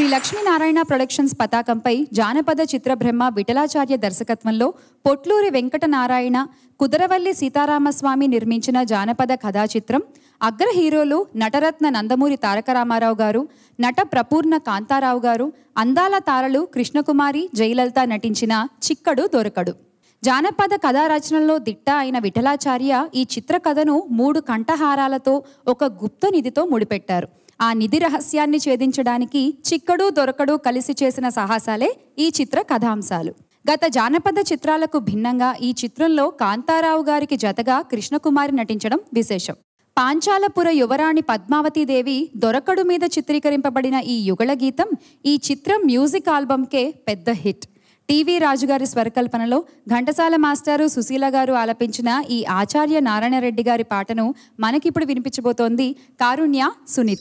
Lakshminarayana productions పతాకంపై జానపద చిత్రబ్రహ్మ విఠలాచార్య దర్శకత్వంలో పొట్లూరి వెంకట నారాయణ కుదరవల్లి సీతారామస్వామి నిర్మించిన జానపద కథా చిత్రం అగ్ర హీరోలు నటరత్న నందమూరి తారక రామారావు గారు నట ప్రపూర్ణ కాంతారావు గారు అందాల తారలు కృష్ణకుమారి జయలలిత నటించిన చిక్కడు దొరకడు జానపద కథా రచనలో దిట్ట అయిన విఠలాచార్య ఈ చిత్ర కథను మూడు కంఠహారాలతో ఒక గుప్త నిధితో ముడిపెట్టారు ఆ నిధి రహస్యాన్ని ఛేదించడానికి చిక్కడు దొరకడు కలిసి చేసిన సాహసాలే ఈ చిత్ర కథాంశాలు గత జానపద చిత్రాలకు భిన్నంగా ఈ చిత్రంలో కాంతారావు గారికి జతగా కృష్ణకుమారి నటించడం విశేషం పాంచాలపుర యువరాణి పద్మావతీదేవి దొరకడు మీద చిత్రీకరింపబడిన ఈ యుగళ గీతం ఈ చిత్రం మ్యూజిక్ ఆల్బమ్కే పెద్ద హిట్ టీవీ రాజుగారి స్వరకల్పనలో ఘంటసాల మాస్టారు సుశీల గారు ఆలపించిన ఈ ఆచార్య నారాయణరెడ్డి గారి పాటను మనకిప్పుడు వినిపించబోతోంది కారుణ్య సునీత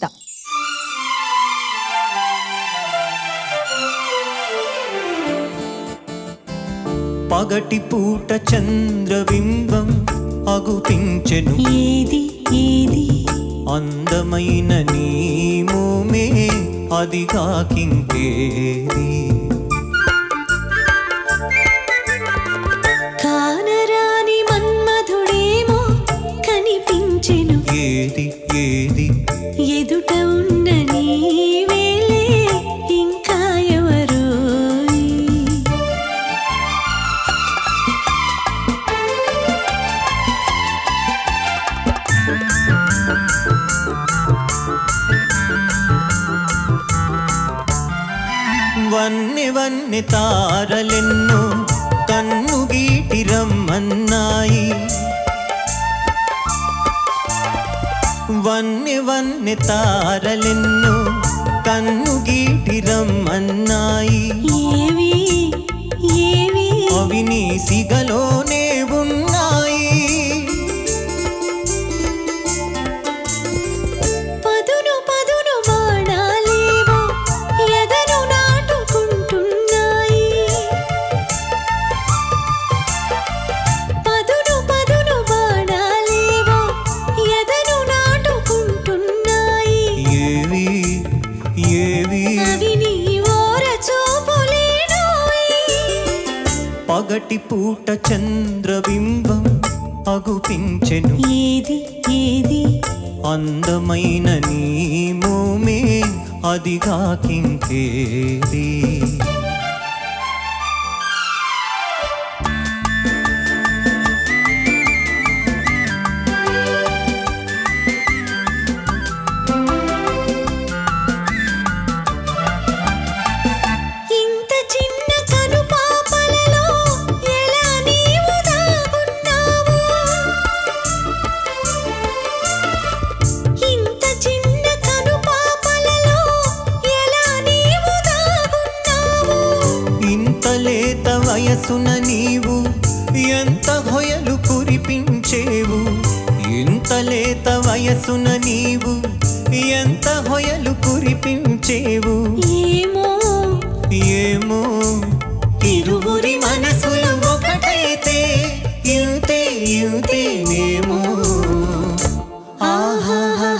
పగటి పూట చంద్రబింబం అగుపించెను ఏది ఏది అందమైన నీ మోమే అది కాకింకేది కానరాని మన్మధుడేమో కనిపించెను ఏది ఏది ఎదుట ఉన్న నీవేలే ఇంకా ఎవరు వన్నె వన్నె తారలెన్నో కన్ను గీటి రమ్మన్నాయి వన్నె వన్నె తారలెన్నో కన్ను గీటి రమ్మన్నాయి ఏవి ఏవి అవి నీ సిగలోనే ఉన్నాయి పదును పదును బాణాలేవో ఎదను నాటుకుంటున్నాయి పదును పదును బాణాలేవో ఎదను నాటుకుంటున్నాయి ఏవి ఏవి అవి నీ ఓర చూపులేనోయ్ పగటి పూట చంద్రబింబం అగుపించెను ఏది ఏది అందమైన నీ మోమే అది కాకింకేది ఇంత చిన్న కను పాపలలో ఎలా నీవు దాగున్నావు ఇంత చిన్న కను పాపలలో ఎలా నీవు దాగున్నావు ఇంత లేత వయసున నీవు ఎంత హొయలు కురిపించేవు ఇంత లేత వయసున నీవు ఎంత హొయలు కురిపించేవు ఏమో ఏమో ఇరువురి మనసులు ఒకటైతే ఇంతే ఇంతేనేమో ఆహా